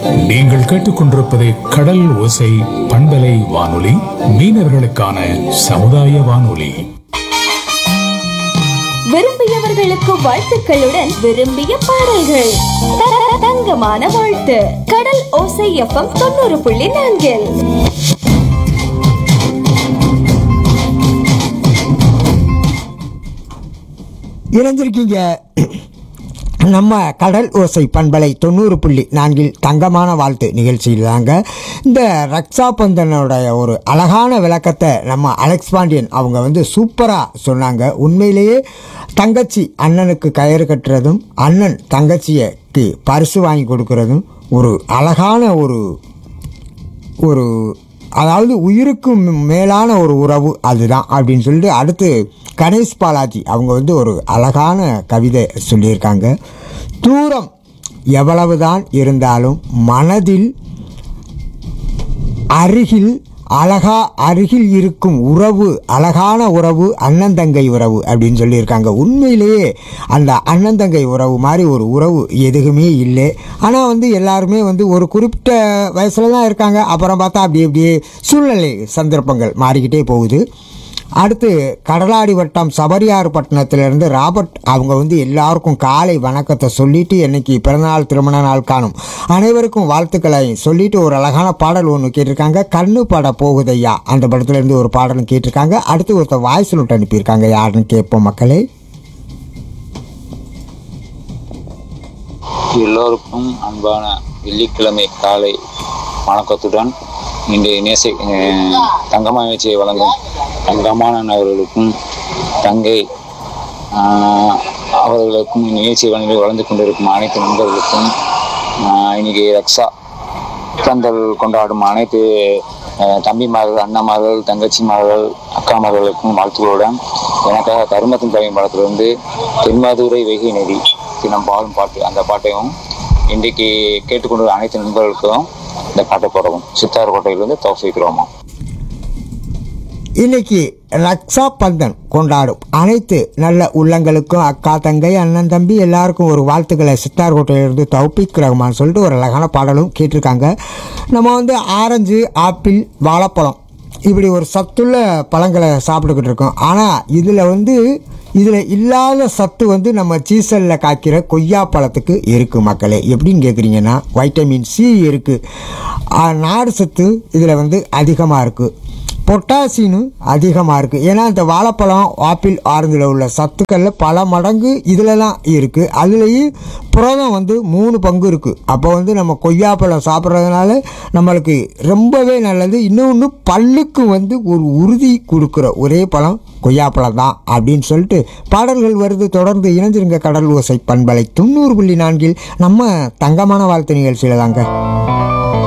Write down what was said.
நீங்கள் கேட்டுக்கொண்டிருப்பது கடல் ஓசை பண்பலை வானொலி மீனவர்களுக்கான சமுதாய வானொலி விரும்பியவர்களுக்கு வாழ்த்துக்களுடன் விரும்பிய பாடல்கள் த- தங்கமான வாழ்த்து கடல் ஓசை எஃப்எம் தொண்ணூறு புள்ளி நான்கில் இணைஞ்சிருக்கீங்க நம்ம கடல் ஓசை பண்பலை தொண்ணூறு புள்ளி நான்கில் தங்கமான வாழ்த்து நிகழ்ச்சியில் தாங்க இந்த ரக்ஷா பந்தனோடைய ஒரு அழகான விளக்கத்தை நம்ம அலெக்ஸ் பாண்டியன் அவங்க வந்து சூப்பராக சொன்னாங்க உண்மையிலேயே தங்கச்சி அண்ணனுக்கு கயிறு கட்டுறதும் அண்ணன் தங்கச்சியக்கு பரிசு வாங்கி கொடுக்கறதும் ஒரு அழகான ஒரு ஒரு அதாவது உயிருக்கு ம் மேலான ஒரு உறவு அதுதான் அப்படின்னு சொல்லிட்டு அடுத்து கணேஷ் பாலாஜி அவங்க வந்து ஒரு அழகான கவிதை சொல்லியிருக்காங்க தூரம் எவ்வளவுதான் இருந்தாலும் மனதில் அருகில் அழகா அருகில் இருக்கும் உறவு அழகான உறவு அண்ணன் தங்கை உறவு அப்படின்னு சொல்லியிருக்காங்க உண்மையிலேயே அந்த அண்ணன் தங்கை உறவு மாதிரி ஒரு உறவு எதுவுமே இல்லை ஆனால் வந்து எல்லாருமே வந்து ஒரு குறிப்பிட்ட வயசில் தான் இருக்காங்க அப்புறம் பார்த்தா அப்படி அப்படியே சூழ்நிலை சந்தர்ப்பங்கள் மாறிக்கிட்டே போகுது அடுத்து கடலாடி வட்டம் சபரியார் பட்டணத்திலிருந்து ராபர்ட் அவங்க வந்து எல்லாருக்கும் காலை வணக்கத்தை சொல்லிட்டு இன்னைக்கு பிறந்தநாள் திருமண நாள் காணும் அனைவருக்கும் வாழ்த்துக்களை சொல்லிட்டு ஒரு அழகான பாடல் ஒன்று கேட்டிருக்காங்க கண்ணு பட போகுதையா அந்த படத்துல இருந்து ஒரு பாடலும் கேட்டிருக்காங்க அடுத்து ஒருத்தர் வாய்ஸ் நோட் அனுப்பியிருக்காங்க யாருன்னு கேட்போம் மக்களே எல்லோருக்கும் அன்பான வெள்ளிக்கிழமை காலை வணக்கத்துடன் இன்றைய நேசை அஹ், தங்கமா நிகழ்ச்சியை வழங்கும் தங்கமானன் அவர்களுக்கும் தங்கை ஆஹ், அவர்களுக்கும் நிகழ்ச்சி வழங்கி வளர்ந்து கொண்டிருக்கும் அனைத்து நண்பர்களுக்கும் ஆஹ், இன்னைக்கு ரக்ஷா பந்தல் கொண்டாடும் அனைத்து அஹ், தம்பிமார்கள் அண்ணாமார்கள் தங்கச்சிமார்கள் அக்காமார்களுக்கும் வாழ்த்துக்களுடன் எனக்காக கருமத்தின் தலைமை படத்திலிருந்து தென்மதுரை வெகை நதி தினம் பாலும் பாட்டு அந்த பாட்டையும் இன்றைக்கு கேட்டுக்கொண்டு அனைத்து நண்பர்களுக்கும் இந்த பாட்டை போடவும் சித்தார்கோட்டையிலிருந்து தௌஃபிக் ரோமா இன்னைக்கு ரக்ஷா பந்தன் கொண்டாடும் அனைத்து நல்ல உள்ளங்களுக்கும் அக்கா தங்கை அண்ணன் தம்பி எல்லாருக்கும் ஒரு வாழ்த்துக்களை சித்தார்கோட்டையிலிருந்து தௌபிக் ரஹ்மான் சொல்லிட்டு ஒரு அழகான பாடலும் கேட்டிருக்காங்க நம்ம வந்து ஆரஞ்சு ஆப்பிள் வாழைப்பழம் இப்படி ஒரு சத்துள்ள பழங்களை சாப்பிட்டுக்கிட்டு இருக்கோம் ஆனால் இதில் வந்து இதில் இல்லாத சத்து வந்து நம்ம சீசனில் காய்க்கிற கொய்யா பழத்துக்கு இருக்குது மக்களே எப்படின்னு கேட்குறீங்கன்னா வைட்டமின் சி இருக்குது நாடு சத்து இதில் வந்து அதிகமாக இருக்குது பொட்டாசியம் அதிகமாக இருக்குது ஏன்னா இந்த வாழைப்பழம் ஆப்பிள் ஆரஞ்சில் உள்ள சத்துக்களில் பல மடங்கு இதிலலாம் இருக்குது அதுலேயும் புரதம் வந்து மூணு பங்கு இருக்குது அப்போ வந்து நம்ம கொய்யாப்பழம் சாப்பிட்றதுனால நம்மளுக்கு ரொம்பவே நல்லது இன்னொன்று பல்லுக்கு வந்து ஒரு உறுதி கொடுக்குற ஒரே பழம் கொய்யாப்பழம் தான் அப்படின்னு சொல்லிட்டு பாடல்கள் வருது தொடர்ந்து இணைஞ்சிருங்க கடல் ஓசை பண்பலை தொண்ணூறு புள்ளி நான்கில் நம்ம தங்கமான வாழ்த்து நிகழ்ச்சியில் தாங்க